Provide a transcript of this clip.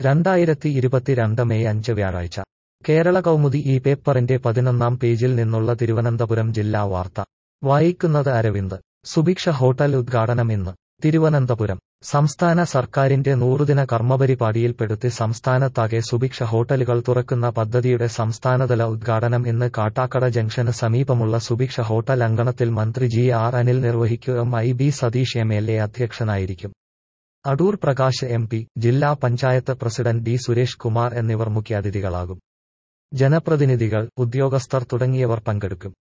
രണ്ടായിരത്തി ഇരുപത്തിരണ്ട് മെയ് അഞ്ച് വ്യാഴാഴ്ച കേരള കൗമുദി ഈ പേപ്പറിന്റെ പതിനൊന്നാം പേജിൽ നിന്നുള്ള തിരുവനന്തപുരം ജില്ലാ വാർത്ത വായിക്കുന്നത് അരവിന്ദ് സുഭിക്ഷ ഹോട്ടൽ ഉദ്ഘാടനം ഇന്ന് തിരുവനന്തപുരം സംസ്ഥാന സർക്കാരിന്റെ നൂറുദിന കർമ്മപരിപാടിയിൽപ്പെടുത്തി സംസ്ഥാനത്താകെ സുഭിക്ഷ ഹോട്ടലുകൾ തുറക്കുന്ന പദ്ധതിയുടെ സംസ്ഥാനതല ഉദ്ഘാടനം ഇന്ന് കാട്ടാക്കട ജംഗ്ഷന് സമീപമുള്ള സുഭിക്ഷ ഹോട്ടൽ അങ്കണത്തിൽ മന്ത്രി ജി ആർ അനിൽ നിർവഹിക്കും I B Satheesh M L A അധ്യക്ഷനായിരിക്കും അടൂർ പ്രകാശ് എം പി ജില്ലാ പഞ്ചായത്ത് പ്രസിഡന്റ് ഡി സുരേഷ് കുമാർ എന്നിവർ മുഖ്യാതിഥികളാകും ജനപ്രതിനിധികൾ ഉദ്യോഗസ്ഥർ തുടങ്ങിയവർ പങ്കെടുക്കും